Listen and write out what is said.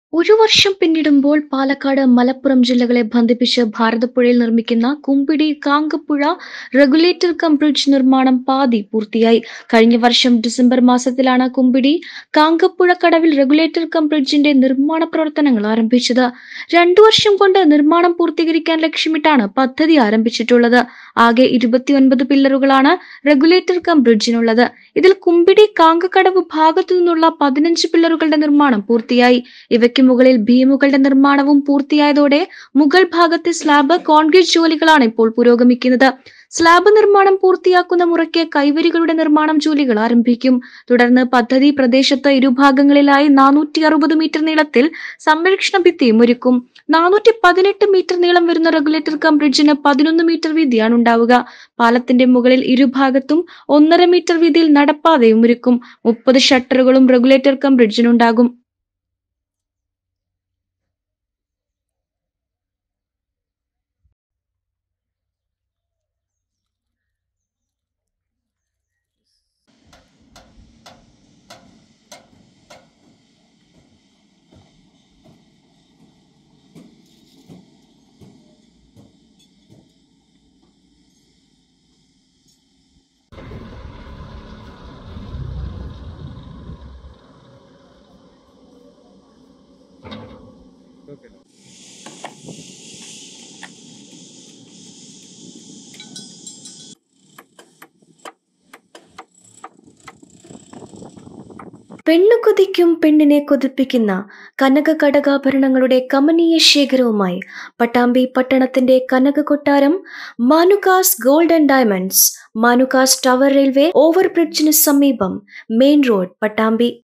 ഒരു വർഷം പിന്നിടുമ്പോൾ പാലക്കാട് മലപ്പുറം ജില്ലകളെ ബന്ധിപ്പിച്ച് ഭാരതപ്പുഴയിൽ നിർമ്മിക്കുന്ന Kumbidi Kankappuzha regulator cum bridge നിർമ്മാണം പാതി പൂർത്തിയായി കഴിഞ്ഞ വർഷം ഡിസംബർ മാസത്തിലാണ് കുമ്പിടി കാങ്കപ്പുഴ കടവിൽ റെഗുലേറ്റർ കം ബ്രിഡ്ജിന്റെ നിർമ്മാണ പ്രവർത്തനങ്ങൾ ആരംഭിച്ചത് രണ്ടു വർഷം കൊണ്ട് നിർമ്മാണം പൂർത്തീകരിക്കാൻ ലക്ഷ്യമിട്ടാണ് പദ്ധതി ആരംഭിച്ചിട്ടുള്ളത് ആകെ ഇരുപത്തിയൊൻപത് പില്ലറുകളാണ് റെഗുലേറ്റർ കം ബ്രിഡ്ജിനുള്ളത് ഇതിൽ കുമ്പിടി കാങ്കക്കടവ് ഭാഗത്തു നിന്നുള്ള പതിനഞ്ച് പില്ലറുകളുടെ നിർമ്മാണം പൂർത്തിയായി ഇവയ്ക്ക് മുകളിൽ ബീമുകളുടെ നിർമ്മാണവും പൂർത്തിയായതോടെ മുകൾ ഭാഗത്തെ സ്ലാബ് കോൺക്രീറ്റ് ജോലികളാണ് ഇപ്പോൾ പുരോഗമിക്കുന്നത് സ്ലാബ് നിർമ്മാണം പൂർത്തിയാക്കുന്ന മുറയ്ക്ക് കൈവരികളുടെ നിർമ്മാണം ജോലികൾ ആരംഭിക്കും തുടർന്ന് പദ്ധതി പ്രദേശത്ത് ഇരുഭാഗങ്ങളിലായി നാനൂറ്റി അറുപത് മീറ്റർ നീളത്തിൽ സംരക്ഷണ ഭിത്തിയും ഒരുക്കും നാനൂറ്റി പതിനെട്ട് മീറ്റർ നീളം വരുന്ന റെഗുലേറ്റർ കം ബ്രിഡ്ജിന് പതിനൊന്ന് മീറ്റർ വീതിയാണ് ഉണ്ടാവുക പാലത്തിന്റെ മുകളിൽ ഇരുഭാഗത്തും ഒന്നര മീറ്റർ വീതിയിൽ നടപ്പാതയും ഒരുക്കും മുപ്പത് ഷട്ടറുകളും റെഗുലേറ്റർ കം ബ്രിഡ്ജിനുണ്ടാകും പെണ്ണു കൊതിക്കും പെണ്ണിനെ കൊതിപ്പിക്കുന്ന കനക കടകാഭരണങ്ങളുടെ കമനീയ ശേഖരവുമായി പട്ടാമ്പി പട്ടണത്തിന്റെ Kanaka Kottaram Manukas gold and diamonds Manukas tower railway over ബ്രിഡ്ജിന് സമീപം മെയിൻ റോഡ് പട്ടാമ്പി